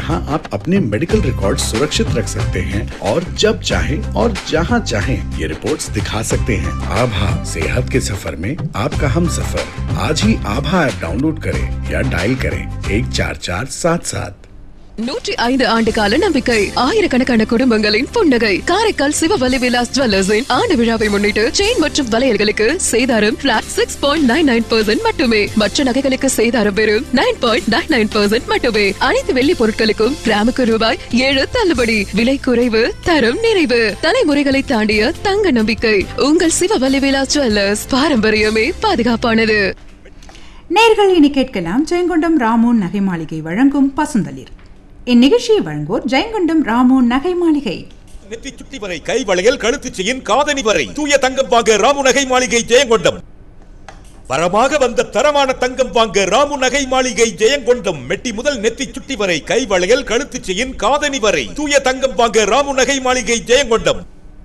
जहां आप अपने मेडिकल रिकॉर्ड सुरक्षित रख सकते हैं और जब चाहें और जहां चाहें ये रिपोर्ट्स दिखा सकते हैं आभा सेहत के सफर में आपका हम सफर आज ही आभा ऐप डाउनलोड करें या डायल करें एक चार चार सात सात நூற்றி ஐந்து ஆண்டு கால நம்பிக்கை ஆயிரக்கணக்கான குடும்பங்களின் புன்னகை காரைக்கால் சிவவலி விலாஸ் ஜுவல்லர்ஸின் ஆண்டு விழாவை முன்னிட்டு செயின் மற்றும் வளையல்களுக்கு சேதாரம் flat six point nine nine percent மட்டுமே மற்ற நகைகளுக்கு சேதாரம் வெறும் nine point nine nine percent மட்டுமே அனைத்து வெள்ளி பொருட்களுக்கும் கிராமுக்கு ரூபாய் ஏழு தள்ளுபடி விலை குறைவு தரம் நிறைவு தலைமுறைகளை தாண்டிய தங்க நம்பிக்கை உங்கள் சிவவலி விலாஸ் ஜுவல்லர்ஸ் பாரம்பரியமே பாதுகாப்பானது நேர்கள் இனி கேட்கலாம் ஜெயங்கொண்டம் ராமு நகை மாளிகை வழங்கும் பசுந்தளிர் இந்நிகழ்ச்சியை வழங்குவோர் ஜெயங்கொண்டம் ராமு நகை மாளிகை நெத்தி சுட்டி வரை கை வளையல் கழுத்து செயின் காதணி வரை தூய தங்கம் வாங்க ராமு நகை மாளிகை ஜெயங்கொண்டம் வரமாக வந்த தரமான தங்கம் வாங்க ராமு நகை மாளிகை ஜெயங்கொண்டம் மெட்டி முதல் நெத்தி சுட்டி வரை கை வளையல் கழுத்து செயின் காதணி வரை தூய தங்கம் வாங்க ராமு நகை மாளிகை ஜெயங்கொண்டம்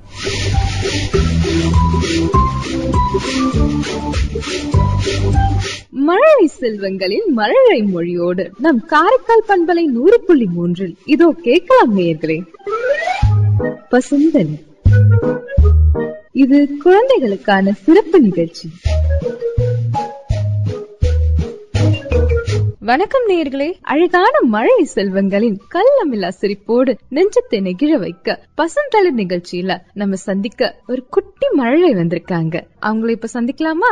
மழலை செல்வங்களின் மழலை மொழியோடு நம் காரைக்கால் பண்பலை நூறு புள்ளி மூன்றில் இதோ கேட்கலாம் நேயர்களே பசுந்தன் இது குழந்தைகளுக்கான சிறப்பு நிகழ்ச்சி வணக்கம் நேயர்களே அழகான மழை செல்வங்களின் கள்ளமில்லா சிரிப்போடு நெஞ்சத்தை நெகிழ வைக்க பசுந்தளிர் நிகழ்ச்சியில நம்ம சந்திக்க ஒரு குட்டி மழலை வந்திருக்காங்க அவங்கள இப்ப சந்திக்கலாமா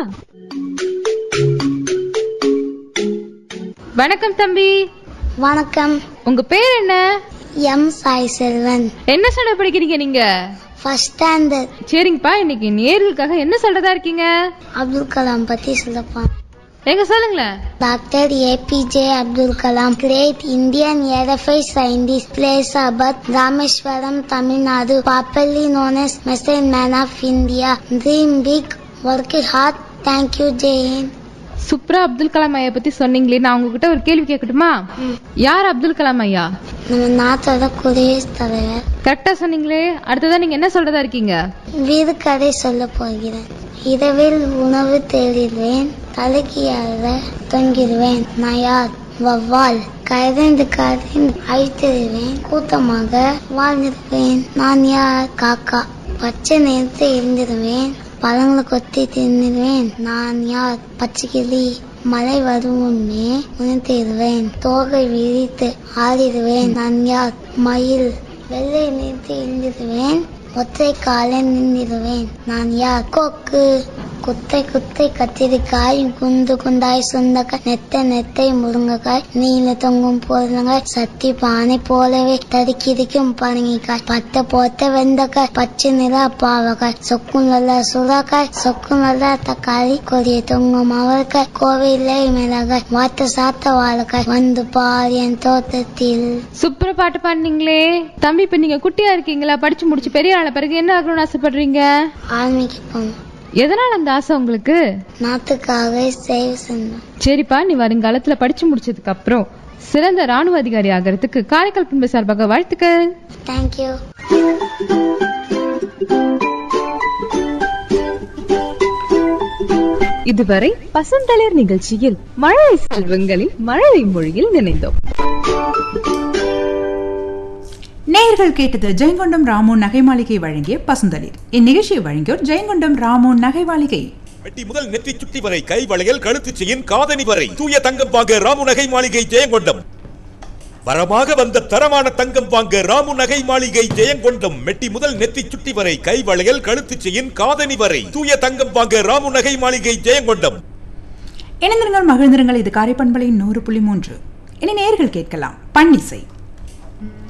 வணக்கம் தம்பி வணக்கம் உங்க பேர் என்ன எம் சாய் செல்வன் என்ன சொல்ல படிக்கிறீங்க நீங்க ஃபர்ஸ்ட் ஸ்டாண்டர்ட் சரிங்கப்பா இன்னைக்கு நேர்களுக்காக என்ன சொல்றதா இருக்கீங்க அப்துல் கலாம் பத்தி சொல்லப்பான் எங்க சொல்லுங்களேன் doctor APJ Abdul Kalam great Indian aerospace scientist place about Rameswaram Tamil Nadu popularly known as missile man of India dream big work hard thank you Jain சூப்பரா அப்துல் கலாம் ஐயா பத்தி சொன்னீங்களே நான் உங்ககிட்ட ஒரு கேள்வி கேட்கட்டுமா யார் அப்துல் கலாம் ஐயா நம்ம நாட்டோட குடியரசுத் தலைவர் கரெக்டா சொன்னீங்களே அடுத்ததா நீங்க என்ன சொல்றதா இருக்கீங்க வீடு கதை சொல்ல போகிறேன் இரவில் உணவு தேடிடுவேன் தலைக்கியாக தொங்கிடுவேன் நான் யார் வவ்வால் கரைந்து கரைந்து அழித்திடுவேன் கூட்டமாக வாழ்ந்திருவேன் நான் யார் காக்கா பச்சை நிறத்தை இருந்திருவேன் பழங்களை கொத்தி தின்னிடுவேன் நான் யார் பச்சைக்கிளி மழை வரும் முன்னே உணர்த்திடுவேன் தோகை விரித்து ஆடிடுவேன் நான் யார் மயில் வெள்ளை நிறுத்தி இருந்திடுவேன் ஒற்றை காலை நின்றிடுவேன் நான் யார் கொக்கு குத்தை குத்தை கத்திரிக்காய் குண்டு குண்டாய் சுண்டக்காய் நெத்த நெத்தை முருங்கைக்காய் நீல தொங்கும் பொருளங்காய் சட்டி பானை போலவே தடுக்கிடிக்கும் பரங்கிக்காய் பத்த போத்த வெந்தக்காய் பச்சை நிற பாவக்காய் சொக்கும் நல்ல சுறாக்காய் சொக்கும் நல்ல தக்காளி கொடிய தொங்கும் அவரைக்காய் கோவிலை மிளகாய் வாத்த சாத்த வாழைக்காய் வந்து பாரு என் தோட்டத்தில் சூப்பரா பாட்டு பாடுனீங்களே தம்பி இப்ப நீங்க குட்டியா இருக்கீங்களா படிச்சு முடிச்சு பெரிய ஆன பிறகு என்ன ஆகணும்னு ஆசைப்படுறீங்க ஆர்மிக்கு போகணும் எதனால அந்த ஆசை உங்களுக்கு நாட்டுக்காக சேவை செய்யணும் சரிப்பா நீ வருங்காலத்துல படிச்சு முடிச்சதுக்கு அப்புறம் சிறந்த ராணுவ அதிகாரி ஆகிறதுக்கு காரைக்கால் பண்பு சார்பாக வாழ்த்துக்கள் தேங்க்யூ இதுவரை பசந்தளிர் நிகழ்ச்சியில் மழலை செல்வங்களின் மழலை மொழியில் நினைந்தோம் நேயர்கள் கேட்டது ஜெயங்கொண்டம் ராமு நகை மாளிகை வழங்கிய பசுந்தளிர் இந்நிகழ்ச்சியை வழங்கியோர் ஜெயங்கொண்டம் ராமு நகை மாளிகை மெட்டி முதல் நெத்தி சுட்டி வரை கை வளையல் கழுத்து செயின் காதணி வரை தூய தங்கம் வாங்க ராமு நகை மாளிகை ஜெயங்கொண்டம் வரமாக வந்த தரமான தங்கம் வாங்க ராமு நகை மாளிகை ஜெயங்கொண்டம் மெட்டி முதல் நெத்தி சுட்டி வரை கை வளையல் கழுத்து செயின் காதணி வரை தூய தங்கம் வாங்க ராமு நகை மாளிகை ஜெயங்கொண்டம் இணைந்திருங்கள் மகிழ்ந்திருங்கள் இது காரைப்பண்பலை நூறு புள்ளி மூன்று இனி நேயர்கள் கேட்கலாம் பன்னிசை